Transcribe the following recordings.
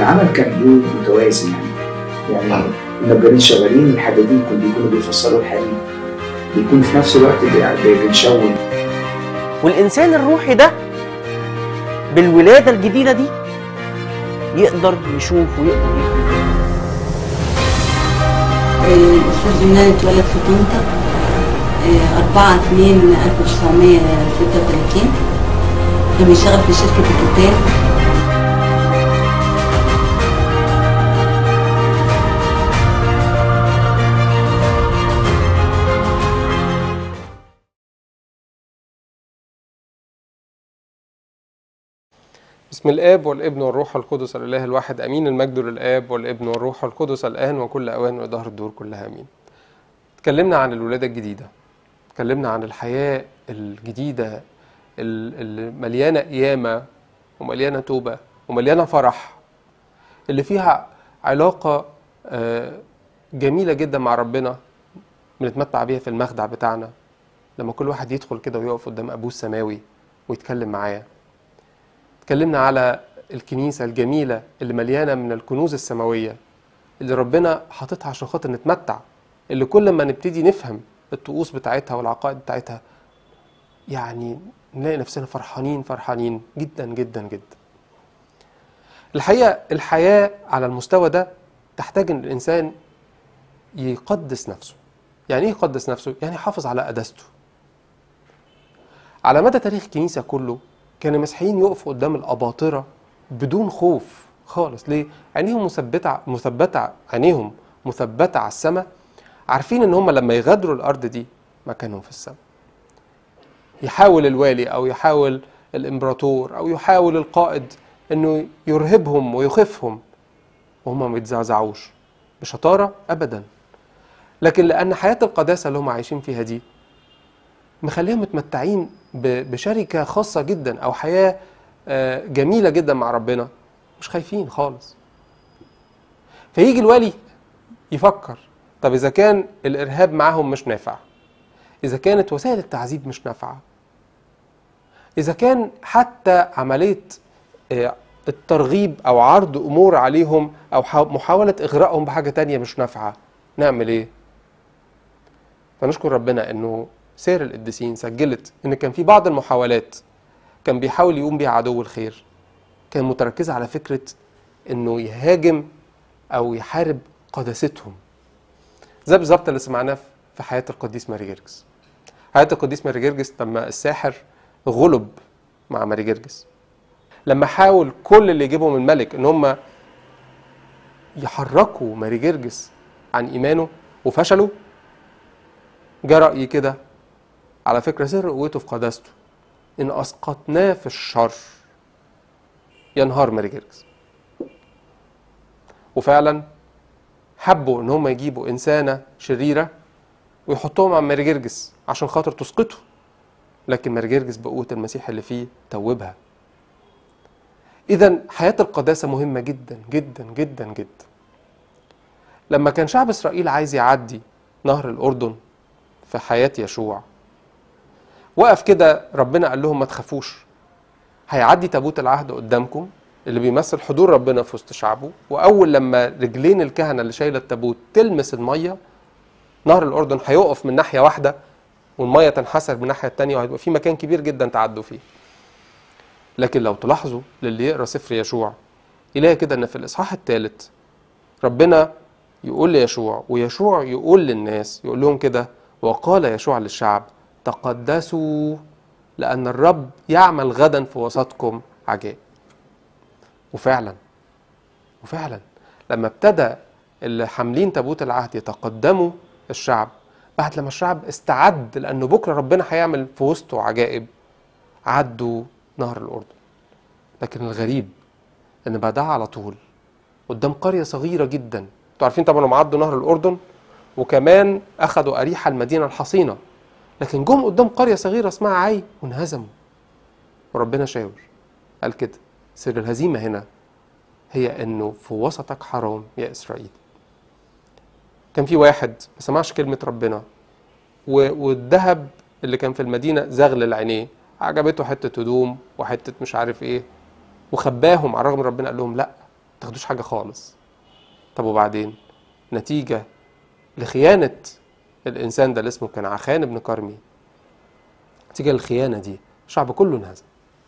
العمل كان له متوازن يعني يعني النجارين شغالين الحدادين كانوا بيكونوا بيفصلوا الحديد بيكون في نفس الوقت بي- بنشون والإنسان الروحي ده بالولادة الجديدة دي يقدر يشوف ويقدر يفهم الأستاذ جنان اتولد في طنطا آه، 4 2 1936 كان بيشتغل في شركة الكتاب بسم الآب والابن والروح القدس الإله الواحد أمين المجد للآب والابن والروح القدس الآن وكل أوان ودهر الدور كلها أمين اتكلمنا عن الولادة الجديدة اتكلمنا عن الحياة الجديدة ال- اللي مليانة قيامة ومليانة توبة ومليانة فرح اللي فيها علاقة آه، جميلة جدا مع ربنا بنتمتع بيها في المخدع بتاعنا لما كل واحد يدخل كده ويقف قدام أبوه السماوي ويتكلم معاه اتكلمنا على الكنيسة الجميلة اللي مليانة من الكنوز السماوية اللي ربنا حاططها عشان خاطر نتمتع اللي كل ما نبتدي نفهم الطقوس بتاعتها والعقائد بتاعتها يعني نلاقي نفسنا فرحانين فرحانين جدا جدا جدا الحقيقة الحياة على المستوى ده تحتاج ان الانسان يقدس نفسه يعني ايه يقدس نفسه يعني يحافظ على قداسته على مدى تاريخ الكنيسة كله كان المسيحيين يقفوا قدام الأباطرة بدون خوف خالص ليه؟ عينيهم مثبتة مثبتة عينيهم مثبتة على السماء عارفين إن هم لما يغادروا الأرض دي مكانهم في السماء يحاول الوالي أو يحاول الإمبراطور أو يحاول القائد إنه يرهبهم ويخفهم وهم ما يتزعزعوش بشطارة أبدا لكن لأن حياة القداسة اللي هم عايشين فيها دي مخليهم متمتعين ب- بشركة خاصة جدا أو حياة آه، جميلة جدا مع ربنا مش خايفين خالص فيجي الوالي يفكر طب إذا كان الإرهاب معاهم مش نافع إذا كانت وسائل التعذيب مش نافعة إذا كان حتى عملية آه، الترغيب أو عرض أمور عليهم أو حا- محاولة إغرائهم بحاجة تانية مش نافعة نعمل إيه؟ فنشكر ربنا انه سير القديسين سجلت ان كان في بعض المحاولات كان بيحاول يقوم بيها عدو الخير كان متركزة على فكرة انه يهاجم او يحارب قداستهم زي بالظبط اللي سمعناه في حياة القديس ماري جرجس حياة القديس ماري جرجس لما الساحر غلب مع ماري جرجس لما حاول كل اللي يجيبهم الملك ان هم يحركوا ماري جرجس عن ايمانه وفشلوا جه رأيي كده على فكرة سر قوته في قداسته إن أسقطناه في الشر ينهار ماري جرجس وفعلا حبوا إن هم يجيبوا إنسانة شريرة ويحطوهم على ماري جرجس عشان خاطر تسقطه لكن ماري جرجس بقوة المسيح اللي فيه توبها إذا حياة القداسة مهمة جدا جدا جدا جدا لما كان شعب إسرائيل عايز يعدي نهر الأردن في حياة يشوع وقف كده ربنا قال لهم ما تخافوش هيعدي تابوت العهد قدامكم اللي بيمثل حضور ربنا في وسط شعبه واول لما رجلين الكهنه اللي شايله التابوت تلمس الميه نهر الاردن هيقف من ناحيه واحده والميه تنحسر من الناحيه الثانيه وهيبقى في مكان كبير جدا تعدوا فيه لكن لو تلاحظوا للي يقرا سفر يشوع يلاقي كده ان في الاصحاح الثالث ربنا يقول ليشوع ويشوع يقول للناس يقول لهم كده وقال يشوع للشعب تقدسوا لأن الرب يعمل غدا في وسطكم عجائب وفعلا وفعلا لما ابتدى اللي حاملين تابوت العهد يتقدموا الشعب بعد لما الشعب استعد لأنه بكرة ربنا هيعمل في وسطه عجائب عدوا نهر الأردن لكن الغريب إن بعدها على طول قدام قرية صغيرة جدا انتوا عارفين طبعا هم عدوا نهر الأردن وكمان أخذوا أريحة المدينة الحصينة لكن جم قدام قرية صغيرة اسمها عاي وانهزموا وربنا شاور قال كده سر الهزيمة هنا هي انه في وسطك حرام يا اسرائيل كان في واحد ما سمعش كلمة ربنا و- والذهب اللي كان في المدينة زغلل عينيه عجبته حتة هدوم وحتة مش عارف ايه وخباهم على الرغم من ربنا قال لهم لا تاخدوش حاجة خالص طب وبعدين نتيجة لخيانة الإنسان ده اللي اسمه كان عخان بن كرمي نتيجة للخيانة دي الشعب كله انهزم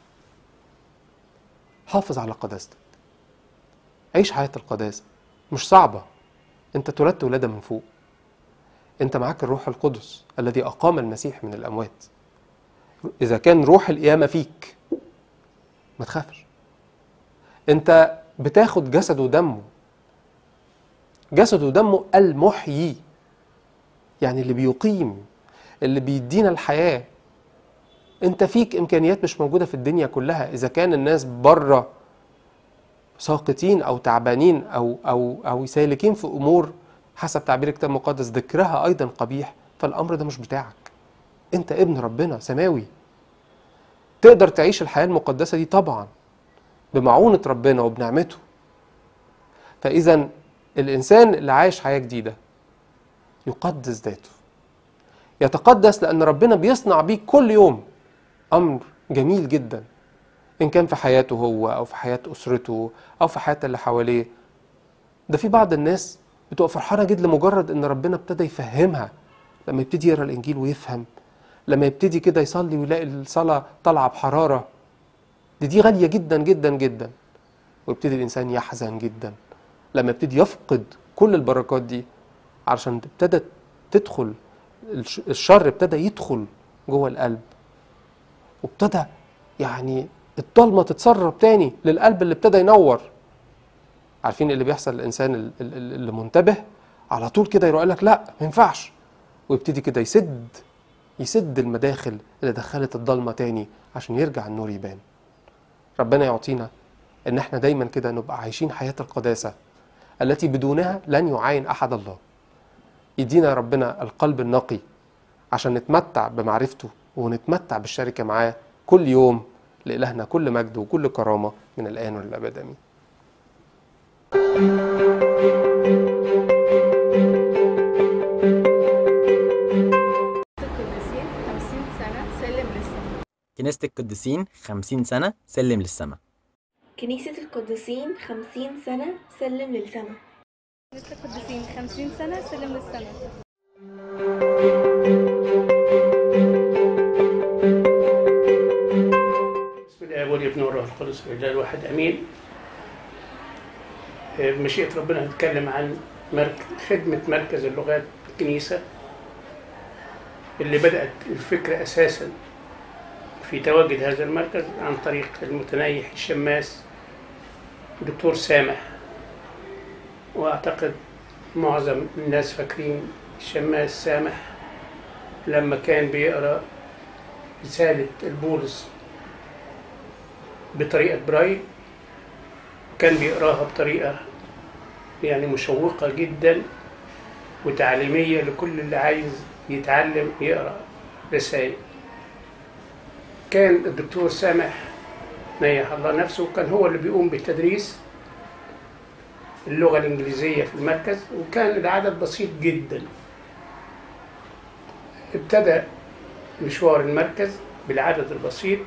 حافظ على قداستك عيش حياة القداسة مش صعبة انت اتولدت ولادة من فوق انت معاك الروح القدس الذي أقام المسيح من الأموات إذا كان روح القيامة فيك ما تخافش انت بتاخد جسد ودمه جسد ودمه المحيي يعني اللي بيقيم اللي بيدينا الحياة انت فيك امكانيات مش موجودة في الدنيا كلها اذا كان الناس بره ساقطين او تعبانين او او او سالكين في امور حسب تعبير الكتاب المقدس ذكرها ايضا قبيح فالامر ده مش بتاعك انت ابن ربنا سماوي تقدر تعيش الحياة المقدسة دي طبعا بمعونة ربنا وبنعمته فإذا الإنسان اللي عايش حياة جديدة يقدس ذاته يتقدس لأن ربنا بيصنع بيه كل يوم أمر جميل جدا إن كان في حياته هو أو في حياة أسرته أو في حياة اللي حواليه ده في بعض الناس بتبقى فرحانة جدا لمجرد إن ربنا ابتدى يفهمها لما يبتدي يقرأ الإنجيل ويفهم لما يبتدي كده يصلي ويلاقي الصلاة طالعة بحرارة دي دي غالية جدا جدا جدا ويبتدي الإنسان يحزن جدا لما يبتدي يفقد كل البركات دي علشان ابتدت تدخل الش- الشر ابتدى يدخل جوه القلب وابتدى يعني الضلمه تتسرب تاني للقلب اللي ابتدى ينور عارفين اللي بيحصل للانسان ال- ال- ال- اللي منتبه على طول كده يروح لك لا ما ينفعش ويبتدي كده يسد يسد المداخل اللي دخلت الضلمه تاني عشان يرجع النور يبان ربنا يعطينا ان احنا دايما كده نبقى عايشين حياه القداسه التي بدونها لن يعاين احد الله يدينا ربنا القلب النقي عشان نتمتع بمعرفته ونتمتع بالشركة معاه كل يوم لإلهنا كل مجد وكل كرامة من الآن وللأبد آمين القديسين 50 سنة سلم للسماء كنيسة القديسين 50 سنة سلم للسماء كنيسة القديسين خمسين سنة سلم للسما كنيسة القديسين 50 سنة سلم للسماء بسم الله والابن والروح القدس الاله الواحد امين آه، بمشيئة ربنا هنتكلم عن مرك... خدمة مركز اللغات في الكنيسة اللي بدأت الفكرة أساسا في تواجد هذا المركز عن طريق المتنيح الشماس دكتور سامح وأعتقد معظم الناس فاكرين الشماس سامح لما كان بيقرأ رسالة البولس بطريقة برايل كان بيقراها بطريقة يعني مشوقة جدا وتعليمية لكل اللي عايز يتعلم يقرأ رسائل كان الدكتور سامح نيح الله نفسه كان هو اللي بيقوم بتدريس اللغة الإنجليزية في المركز وكان العدد بسيط جدا ابتدى مشوار المركز بالعدد البسيط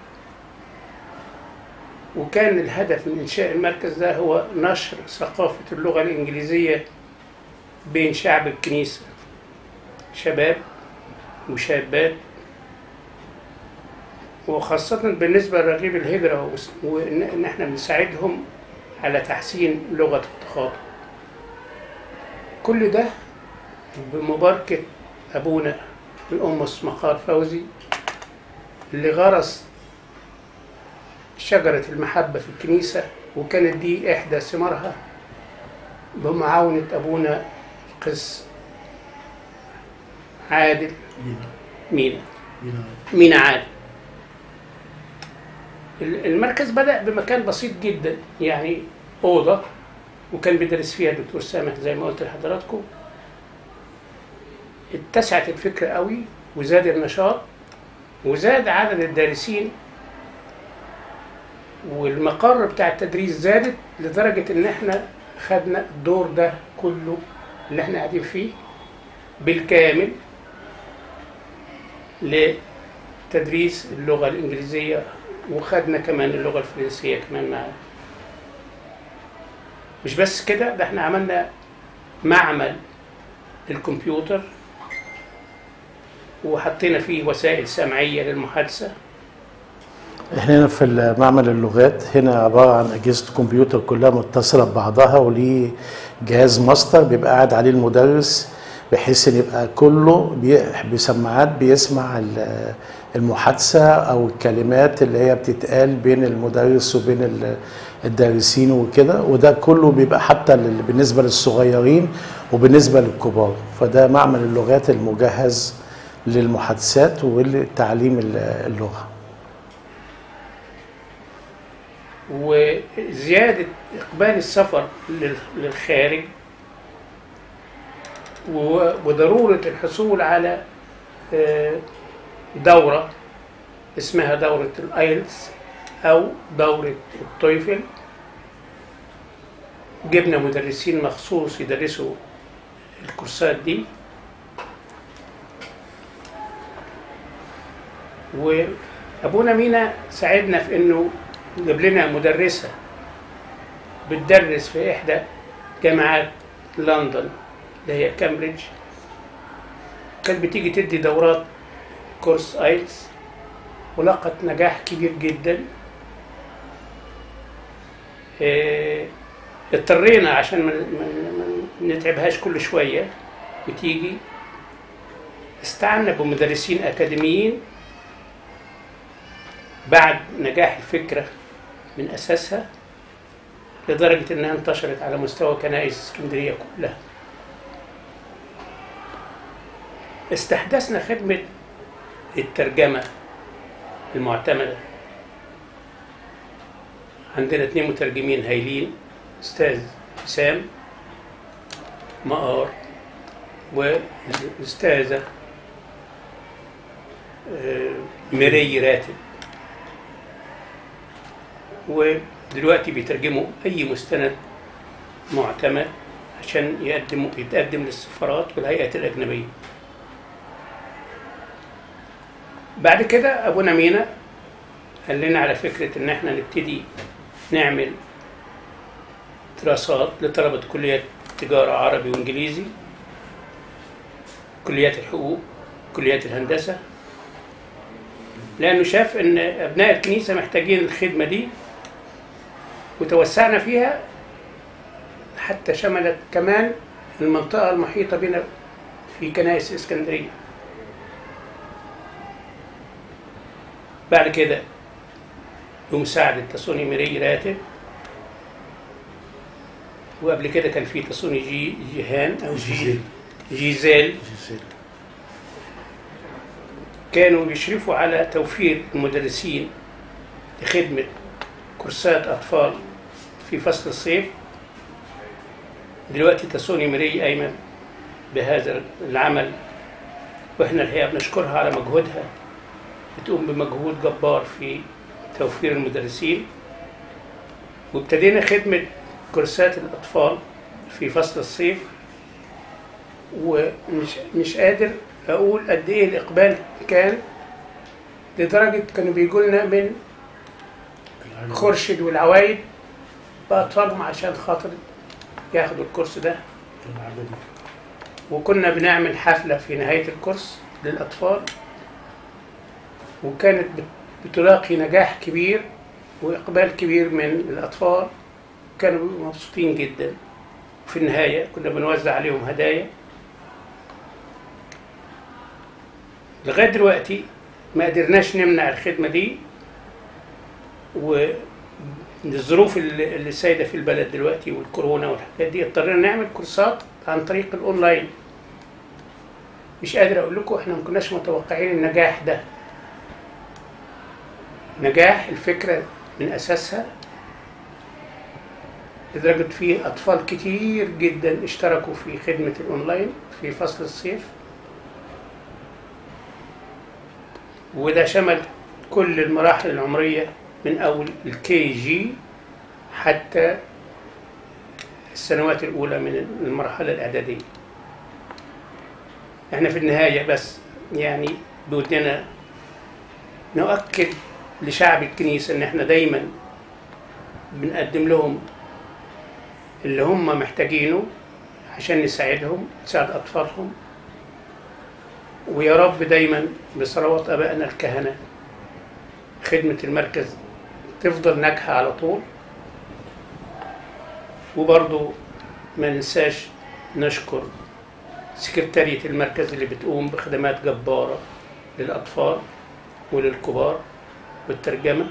وكان الهدف من إنشاء المركز ده هو نشر ثقافة اللغة الإنجليزية بين شعب الكنيسة شباب وشابات وخاصة بالنسبة لرغيب الهجرة وس- وإن إن إحنا بنساعدهم على تحسين لغة التخاطب كل ده بمباركة أبونا الأمس مقار فوزي اللي غرس شجرة المحبة في الكنيسة وكانت دي إحدى ثمارها بمعاونة أبونا القس عادل مينا مينا عادل ال- المركز بدأ بمكان بسيط جدا يعني أوضة وكان بيدرس فيها الدكتور سامح زي ما قلت لحضراتكم اتسعت الفكرة قوي وزاد النشاط وزاد عدد الدارسين والمقر بتاع التدريس زادت لدرجة إن إحنا خدنا الدور ده كله اللي إحنا قاعدين فيه بالكامل لتدريس اللغة الإنجليزية وخدنا كمان اللغة الفرنسية كمان معانا مش بس كده ده احنا عملنا معمل للكمبيوتر وحطينا فيه وسائل سمعية للمحادثة احنا هنا في معمل اللغات هنا عبارة عن أجهزة كمبيوتر كلها متصلة ببعضها وليه جهاز ماستر بيبقى قاعد عليه المدرس بحيث ان يبقى كله بي- بسماعات بيسمع ال- المحادثة أو الكلمات اللي هي بتتقال بين المدرس وبين ال- الدارسين وكده وده كله بيبقى حتى لل- بالنسبة للصغيرين وبالنسبة للكبار فده معمل اللغات المجهز للمحادثات ولتعليم ال- اللغة وزيادة إقبال السفر لل- للخارج و- وضرورة الحصول على آه، دورة اسمها دورة الآيلتس أو دورة التويفل جبنا مدرسين مخصوص يدرسوا الكورسات دي وأبونا مينا ساعدنا في إنه جاب لنا مدرسة بتدرس في إحدى جامعات لندن اللي هي كامبريدج كانت بتيجي تدي دورات كورس ايلتس ولقت نجاح كبير جدا آه، اضطرينا عشان ما ما- ما نتعبهاش كل شوية بتيجي استعنا بمدرسين أكاديميين بعد نجاح الفكرة من أساسها لدرجة إنها انتشرت على مستوى كنائس اسكندرية كلها استحدثنا خدمة الترجمة المعتمدة عندنا اتنين مترجمين هايلين أستاذ حسام مقار والأستاذة آه، ميري راتب ودلوقتي بيترجموا أي مستند معتمد عشان يقدموا يتقدم للسفارات والهيئات الأجنبية بعد كده أبونا مينا قال لنا على فكرة إن إحنا نبتدي نعمل دراسات لطلبة كليات تجارة عربي وإنجليزي كليات الحقوق كليات الهندسة لأنه شاف إن أبناء الكنيسة محتاجين الخدمة دي وتوسعنا فيها حتى شملت كمان المنطقة المحيطة بنا في كنائس اسكندرية بعد كده بمساعدة تصوني ميري راتب وقبل كده كان في تصوني جي جيهان أو جي جيزيل كانوا بيشرفوا على توفير المدرسين لخدمة كورسات أطفال في فصل الصيف دلوقتي تسوني ميري أيمن بهذا العمل وإحنا الحقيقة بنشكرها على مجهودها بتقوم بمجهود جبار في توفير المدرسين وابتدينا خدمة كورسات الأطفال في فصل الصيف ومش مش قادر أقول قد إيه الإقبال كان لدرجة كانوا بيجوا لنا من خرشد والعوايد بأطفالهم عشان خاطر ياخدوا الكورس ده وكنا بنعمل حفلة في نهاية الكورس للأطفال وكانت بت- بتلاقي نجاح كبير وإقبال كبير من الأطفال كانوا بيبقوا مبسوطين جدا في النهاية كنا بنوزع عليهم هدايا لغاية دلوقتي ما قدرناش نمنع الخدمة دي والظروف اللي اللي سايدة في البلد دلوقتي والكورونا والحاجات دي اضطرينا نعمل كورسات عن طريق الأونلاين مش قادر أقول لكم إحنا ما كناش متوقعين النجاح ده نجاح الفكرة من أساسها لدرجة في أطفال كتير جدا اشتركوا في خدمة الأونلاين في فصل الصيف وده شمل كل المراحل العمرية من أول الكي جي حتى السنوات الأولى من المرحلة الإعدادية احنا في النهاية بس يعني بودنا نؤكد لشعب الكنيسة ان احنا دايما بنقدم لهم اللي هم محتاجينه عشان نساعدهم نساعد أطفالهم ويا رب دايما بصلوات أبائنا الكهنة خدمة المركز تفضل ناجحة على طول وبرضو ما ننساش نشكر سكرتارية المركز اللي بتقوم بخدمات جبارة للأطفال وللكبار والترجمة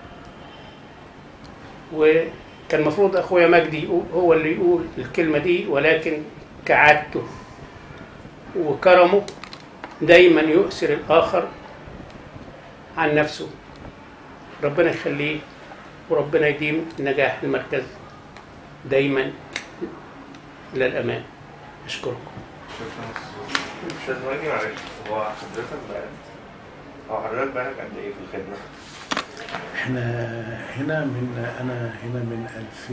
وكان المفروض أخويا مجدي يقول هو اللي يقول الكلمة دي ولكن كعادته وكرمه دايما يؤثر الآخر عن نفسه ربنا يخليه وربنا يديم نجاح المركز دايما للأمان أشكركم استاذ واجي معلش هو حضرتك بقى هو حضرتك بقالك قد ايه في الخدمه؟ احنا هنا من انا هنا من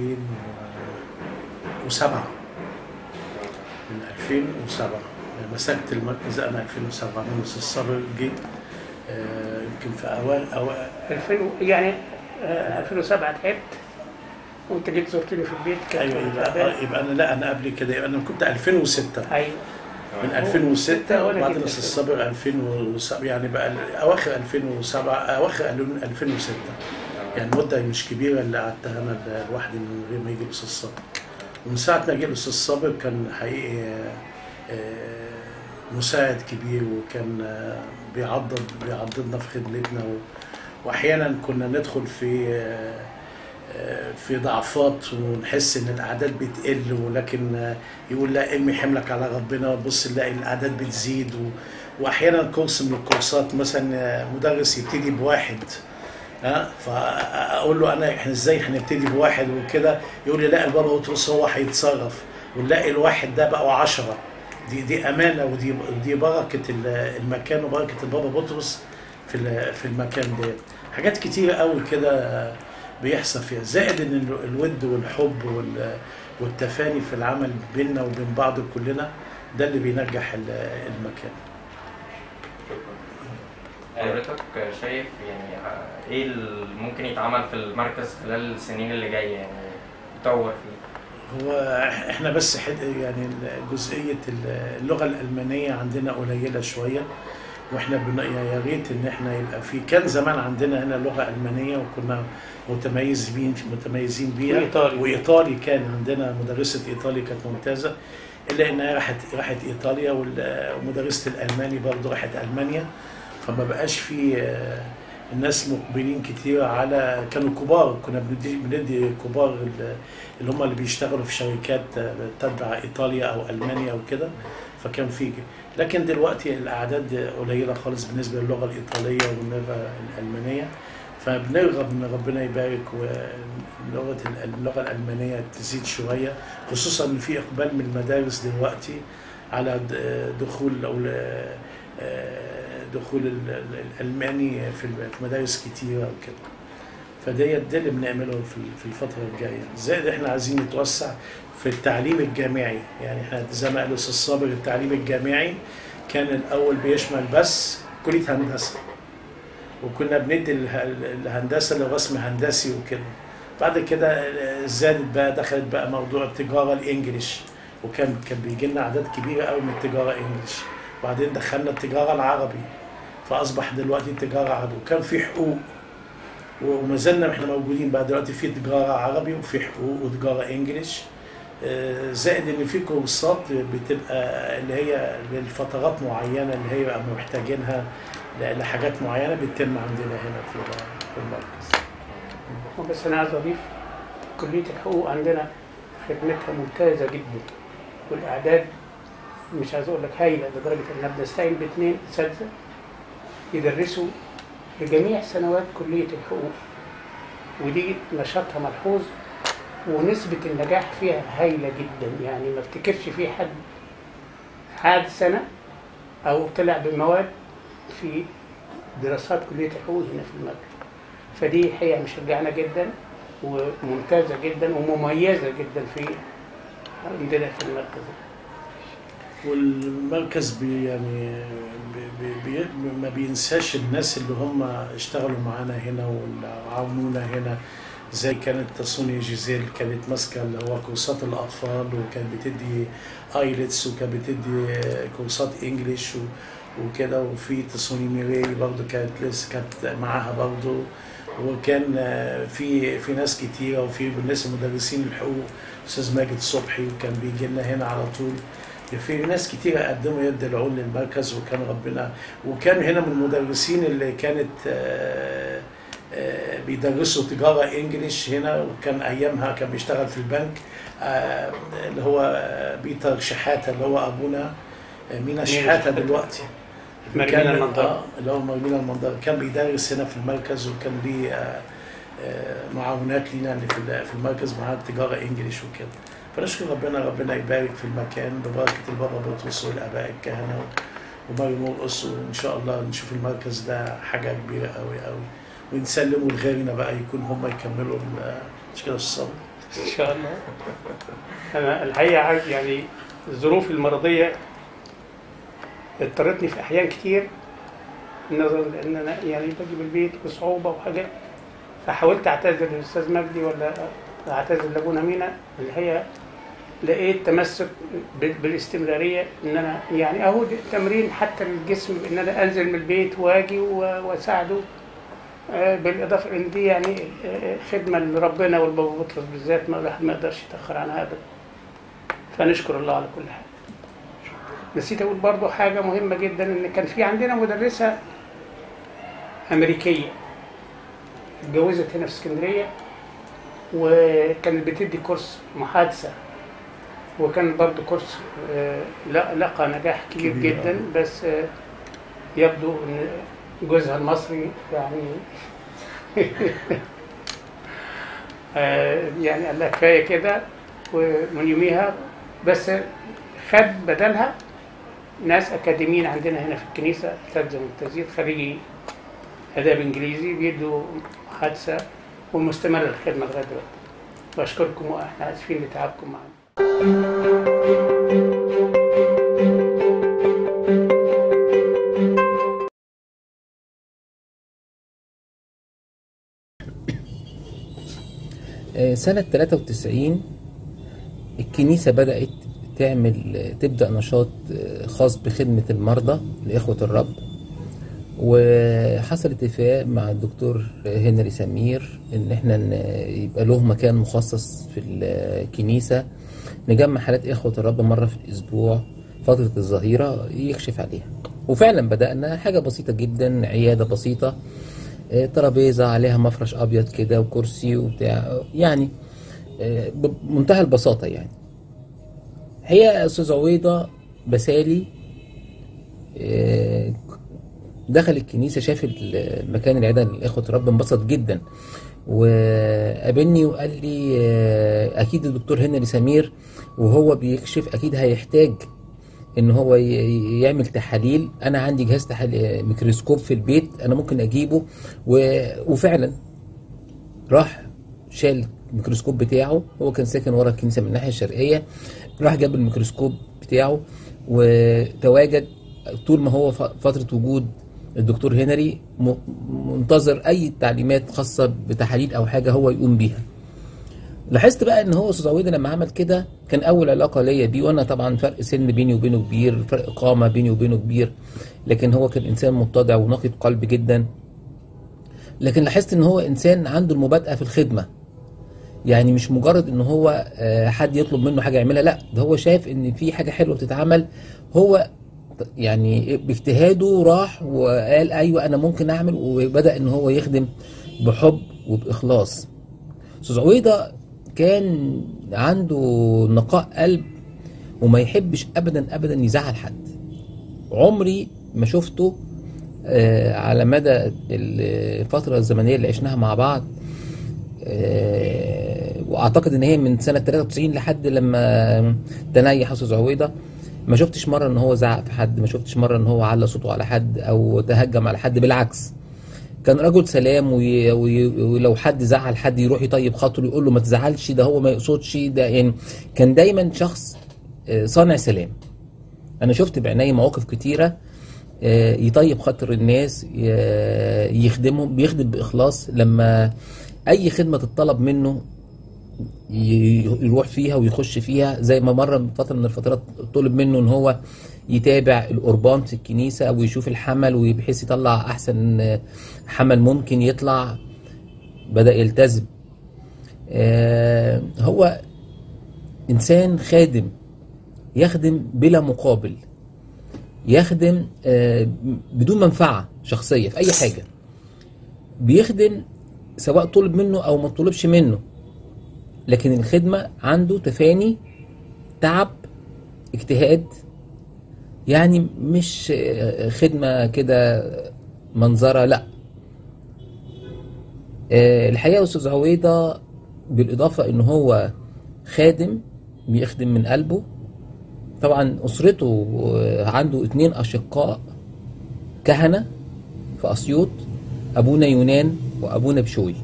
2007 من 2007 مسكت المركز انا 2007 من نص الصبر جه آه، يمكن في اوائل اوائل 2000 يعني آه، 2007 تعبت وانت جيت زرتني في البيت كنت ايوه يبقى, تعبان. آه، يبقى انا لا انا قبل كده يبقى انا كنت 2006 ايوه من 2006 وأنا وبعد جيت نص الصبر 2007 يعني بقى اواخر 2007 اواخر 2006 يعني مده مش كبيره اللي قعدتها انا لوحدي من غير ما يجي الاستاذ صابر ومن ساعه ما جه الاستاذ صابر كان حقيقي آه، آه، مساعد كبير وكان آه، بيعضد بيعضدنا في خدمتنا و- واحيانا كنا ندخل في آه، آه، في ضعفات ونحس ان الاعداد بتقل ولكن آه، يقول لا ارمي حملك على ربنا بص نلاقي الاعداد بتزيد و... واحيانا كورس من الكورسات مثلا آه، مدرس يبتدي بواحد ها فاقول له انا احنا ازاي هنبتدي بواحد وكده يقول لي لا البابا بطرس هو هيتصرف ونلاقي الواحد ده بقوا عشرة دي دي امانه ودي ودي بركه ال- المكان وبركه البابا بطرس في ال- في المكان ده حاجات كتيره قوي كده بيحصل فيها زائد ان ال- الود والحب وال- والتفاني في العمل بيننا وبين بعض كلنا ده اللي بينجح ال- المكان حضرتك شايف يعني ايه اللي ممكن يتعمل في المركز خلال السنين اللي جايه يعني يطور فيه هو احنا بس حد يعني جزئيه اللغه الالمانيه عندنا قليله شويه واحنا بن... يا ريت ان احنا يبقى في كان زمان عندنا هنا لغه المانيه وكنا متميزين متميزين بيها وإيطالي. وايطالي كان عندنا مدرسه ايطالي كانت ممتازه الا انها راحت راحت ايطاليا وال- ومدرسه الالماني برضه راحت المانيا فما بقاش في آه، الناس مقبلين كتير على كانوا كبار كنا بندي بندي كبار ال- اللي هم اللي بيشتغلوا في شركات آه، تبع ايطاليا او المانيا او كده فكان في كده. لكن دلوقتي الاعداد قليله خالص بالنسبه للغه الايطاليه واللغه الالمانيه فبنرغب ان ربنا يبارك ولغه اللغه الالمانيه تزيد شويه خصوصا ان في اقبال من المدارس دلوقتي على د- دخول او ل- آه، دخول ال- ال- الالماني في الم- في مدارس كتيره وكده فديت ده اللي بنعمله في ال- في الفتره الجايه زائد احنا عايزين نتوسع في التعليم الجامعي يعني احنا زي ما قال الاستاذ صابر التعليم الجامعي كان الاول بيشمل بس كليه هندسه وكنا بندي اله- الهندسه لرسم هندسي وكده بعد كده زادت بقى دخلت بقى موضوع التجاره الانجليش وكان كان بيجي لنا اعداد كبيره قوي من التجاره انجليش وبعدين دخلنا التجاره العربي فاصبح دلوقتي التجاره عربي وكان في حقوق وما زلنا احنا موجودين بقى دلوقتي في تجاره عربي وفي حقوق وتجاره انجليش آه، زائد ان في كورسات بتبقى اللي هي لفترات معينه اللي هي بقى محتاجينها ل- لحاجات معينه بتتم عندنا هنا في ال- في المركز بس انا عايز اضيف كليه الحقوق عندنا خدمتها ممتازه جدا والاعداد مش عايز اقول لك هايله لدرجه ان بنستعين باثنين اساتذه يدرسوا لجميع سنوات كليه الحقوق ودي نشاطها ملحوظ ونسبة النجاح فيها هايلة جدا يعني ما افتكرش في حد عاد سنة أو طلع بمواد في دراسات كلية الحقوق هنا في المغرب فدي حقيقة مشجعنا جدا وممتازة جدا ومميزة جدا في عندنا في المركز والمركز بي يعني بي بي ما بينساش الناس اللي هم اشتغلوا معانا هنا واللي عاونونا هنا زي كانت سونيا جيزيل كانت ماسكه اللي هو كورسات الاطفال وكانت بتدي ايلتس وكانت بتدي كورسات انجليش و- وكده وفي تسوني ميري برضه كانت لسه كانت معاها برضه وكان آه، في في ناس كتيره وفي بالنسبه لمدرسين الحقوق استاذ ماجد صبحي وكان بيجي لنا هنا على طول في ناس كتيرة قدموا يد العون للمركز وكان ربنا وكان هنا من المدرسين اللي كانت آه، آه، بيدرسوا تجارة انجليش هنا وكان ايامها كان بيشتغل في البنك آه، اللي هو آه، بيتر شحاتة اللي هو ابونا آه، مينا شحاتة دلوقتي مرمينا كان- المنظرة. آه، اللي هو مرمينا المنظرة كان بيدرس هنا في المركز وكان ليه آه، آه، معاونات لينا اللي في ال- في المركز معاه تجارة انجليش وكده فنشكر ربنا ربنا يبارك في المكان ببركة البابا بطرس والآباء الكهنة وماري مرقص وإن شاء الله نشوف المركز ده حاجة كبيرة قوي قوي ونسلمه لغيرنا بقى يكون هم يكملوا ال- مش كده الصبر ان شاء الله انا الحقيقه عايز- يعني الظروف المرضيه اضطرتني في احيان كتير نظرا لان انا يعني باجي من البيت بصعوبه وحاجات فحاولت اعتذر للاستاذ مجدي ولا اعتذر لابونا مينا الحقيقه لقيت تمسك بال- بالاستمراريه ان انا يعني اهو تمرين حتى للجسم بان انا انزل من البيت واجي و- واساعده آه، بالاضافه ان دي يعني آه، خدمه لربنا والبابا بطرس بالذات ما الواحد ما يقدرش يتاخر عنها ابدا فنشكر الله على كل حاجه نسيت اقول برضو حاجه مهمه جدا ان كان في عندنا مدرسه امريكيه اتجوزت هنا في اسكندريه وكانت بتدي كورس محادثه وكان برضو كورس آه، لا- لقى نجاح كبير كبير، جدا بس آه، يبدو ان جوزها المصري يعني آه، يعني قال لها كفايه كده ومن يوميها بس خد بدلها ناس اكاديميين عندنا هنا في الكنيسه اساتذه ممتازين خريجي اداب انجليزي بيدوا محادثه ومستمره الخدمه لغايه دلوقتي بشكركم واحنا اسفين لتعبكم معنا آه، سنة 93 الكنيسة بدأت تعمل تبدأ نشاط آه، خاص بخدمة المرضى لإخوة الرب وحصل اتفاق مع الدكتور هنري سمير ان احنا ن- يبقى له مكان مخصص في الكنيسة نجمع حالات إخوة الرب مرة في الأسبوع فترة الظهيرة يكشف عليها وفعلا بدأنا حاجة بسيطة جدا عيادة بسيطة آه، ترابيزة عليها مفرش أبيض كده وكرسي وبتاع يعني آه، بمنتهى البساطة يعني هي أستاذ عويضة بسالي آه، دخل الكنيسة شاف المكان العيادة لإخوة الرب انبسط جدا وقابلني وقال لي آه، أكيد الدكتور هنري سمير وهو بيكشف أكيد هيحتاج ان هو ي- يعمل تحاليل انا عندي جهاز تحاليل ميكروسكوب في البيت انا ممكن اجيبه و... وفعلا راح شال الميكروسكوب بتاعه هو كان ساكن ورا الكنيسه من الناحيه الشرقيه راح جاب الميكروسكوب بتاعه وتواجد طول ما هو ف- فتره وجود الدكتور هنري م- منتظر اي تعليمات خاصه بتحاليل او حاجه هو يقوم بيها لاحظت بقى ان هو استاذ عويده لما عمل كده كان اول علاقه ليا بيه وانا طبعا فرق سن بيني وبينه كبير فرق قامه بيني وبينه كبير لكن هو كان انسان متضع ونقي قلب جدا لكن لاحظت ان هو انسان عنده المبادئه في الخدمه يعني مش مجرد ان هو آه، حد يطلب منه حاجه يعملها لا ده هو شايف ان في حاجه حلوه بتتعمل هو يعني باجتهاده راح وقال ايوه انا ممكن اعمل وبدا ان هو يخدم بحب وباخلاص استاذ عويضه كان عنده نقاء قلب وما يحبش ابدا ابدا يزعل حد عمري ما شفته آه، على مدى الفتره الزمنيه اللي عشناها مع بعض آه، واعتقد ان هي من سنه 93 لحد لما تنيح استاذ عويضه ما شفتش مره ان هو زعق في حد ما شفتش مره ان هو على صوته على حد او تهجم على حد بالعكس كان رجل سلام وي... وي... ولو حد زعل حد يروح يطيب خاطره يقول له ما تزعلش ده هو ما يقصدش ده يعني كان دايما شخص آه، صانع سلام انا شفت بعيني مواقف كتيره آه، يطيب خاطر الناس ي- يخدمهم بيخدم باخلاص لما اي خدمه تطلب منه ي- يروح فيها ويخش فيها زي ما مره من فتره من الفترات طلب منه ان هو يتابع القربان في الكنيسه او يشوف الحمل وبحيث يطلع احسن آه، حمل ممكن يطلع بدا يلتزم آه، هو انسان خادم يخدم بلا مقابل يخدم آه، بدون منفعه شخصيه في اي حاجه بيخدم سواء طلب منه او ما طلبش منه لكن الخدمه عنده تفاني تعب اجتهاد يعني مش آه، خدمه كده منظره لا آه، الحقيقه يا استاذ عويضه بالاضافه ان هو خادم بيخدم من قلبه طبعا اسرته آه، عنده اتنين اشقاء كهنه في اسيوط ابونا يونان وابونا بشوي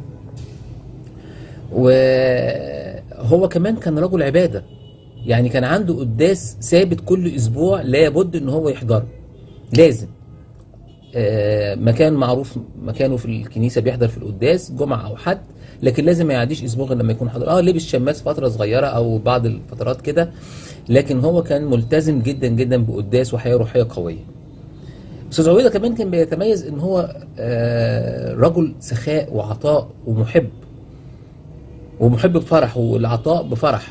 وهو كمان كان رجل عباده يعني كان عنده قداس ثابت كل اسبوع لابد ان هو يحضره لازم آه، مكان معروف مكانه في الكنيسه بيحضر في القداس جمعه او حد لكن لازم ما يعديش اسبوع غير لما يكون حاضر اه لبس شماس فتره صغيره او بعض الفترات كده لكن هو كان ملتزم جدا جدا بقداس وحياه روحيه قويه استاذ عويده كمان كان بيتميز ان هو آه، رجل سخاء وعطاء ومحب ومحب بفرح والعطاء بفرح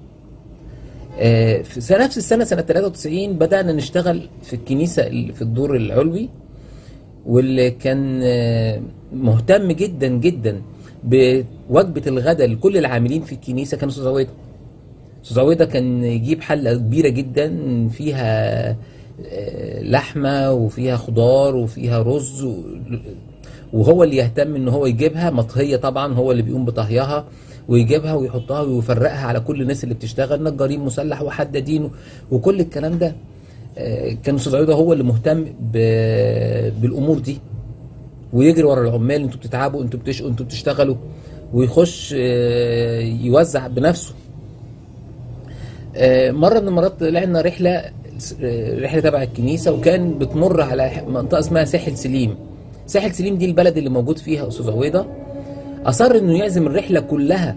آه، في سنة- نفس السنة سنة 93 بدأنا نشتغل في الكنيسة اللي في الدور العلوي واللي كان آه، مهتم جدا جدا بوجبة الغداء لكل العاملين في الكنيسة كان أستاذ عويدة أستاذ عويدة كان يجيب حلة كبيرة جدا فيها آه، لحمة وفيها خضار وفيها رز و- وهو اللي يهتم ان هو يجيبها مطهيه طبعا هو اللي بيقوم بطهيها ويجيبها ويحطها ويفرقها على كل الناس اللي بتشتغل نجارين مسلح وحدادين وكل الكلام ده آه، كان استاذ عيوده هو اللي مهتم ب- بالامور دي ويجري ورا العمال انتوا بتتعبوا انتوا بتشقوا انتوا بتشتغلوا ويخش آه، يوزع بنفسه آه، مره من المرات طلعنا رحله آه، رحله تبع الكنيسه وكان بتمر على منطقه اسمها ساحل سليم ساحل سليم دي البلد اللي موجود فيها استاذ عويضه اصر انه يعزم الرحله كلها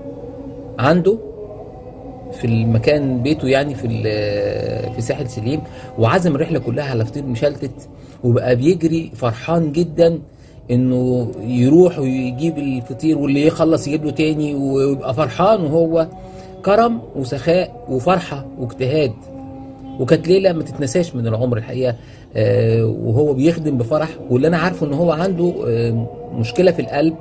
عنده في المكان بيته يعني في ال- في ساحل سليم وعزم الرحله كلها على فطير مشلتت وبقى بيجري فرحان جدا انه يروح ويجيب الفطير واللي يخلص يجيب له تاني ويبقى فرحان وهو كرم وسخاء وفرحه واجتهاد وكانت ليله ما تتنساش من العمر الحقيقه آه، وهو بيخدم بفرح واللي انا عارفه ان هو عنده آه، مشكله في القلب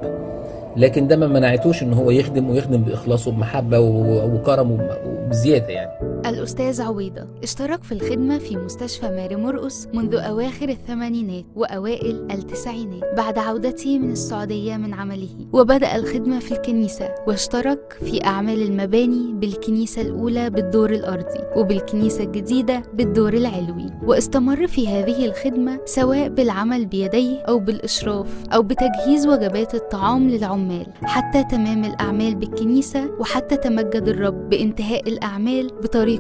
لكن ده ما منعتوش ان هو يخدم ويخدم باخلاص وبمحبه و- وكرم وب- وبزياده يعني الأستاذ عويضة اشترك في الخدمة في مستشفى ماري مرقس منذ أواخر الثمانينات وأوائل التسعينات بعد عودته من السعودية من عمله وبدأ الخدمة في الكنيسة واشترك في أعمال المباني بالكنيسة الأولى بالدور الأرضي وبالكنيسة الجديدة بالدور العلوي واستمر في هذه الخدمة سواء بالعمل بيديه أو بالإشراف أو بتجهيز وجبات الطعام للعمال حتى تمام الأعمال بالكنيسة وحتى تمجد الرب بانتهاء الأعمال بطريقته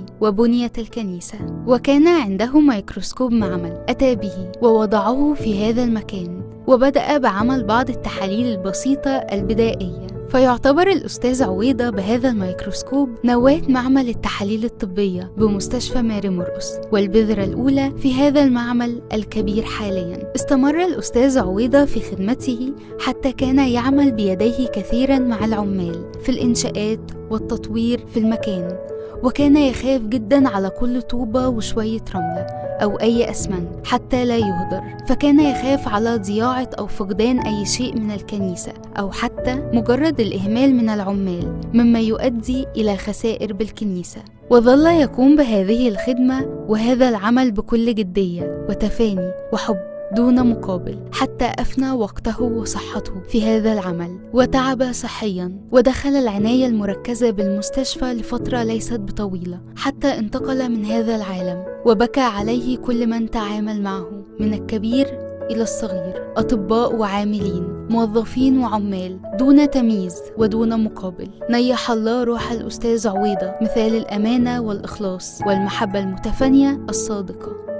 وبنيت الكنيسة وكان عنده ميكروسكوب معمل أتى به ووضعه في هذا المكان وبدأ بعمل بعض التحاليل البسيطة البدائية فيعتبر الأستاذ عويضة بهذا الميكروسكوب نواة معمل التحاليل الطبية بمستشفى ماري مرقس والبذرة الأولى في هذا المعمل الكبير حاليا استمر الأستاذ عويضة في خدمته حتى كان يعمل بيديه كثيرا مع العمال في الإنشاءات والتطوير في المكان وكان يخاف جدا على كل طوبة وشوية رملة أو أي أسمنت حتى لا يهدر فكان يخاف على ضياعة أو فقدان أي شيء من الكنيسة أو حتى مجرد الإهمال من العمال مما يؤدي إلى خسائر بالكنيسة وظل يقوم بهذه الخدمة وهذا العمل بكل جدية وتفاني وحب دون مقابل حتى أفنى وقته وصحته في هذا العمل وتعب صحيا ودخل العناية المركزة بالمستشفى لفترة ليست بطويلة حتى انتقل من هذا العالم وبكى عليه كل من تعامل معه من الكبير إلى الصغير أطباء وعاملين موظفين وعمال دون تمييز ودون مقابل نيح الله روح الأستاذ عويضة مثال الأمانة والإخلاص والمحبة المتفانية الصادقة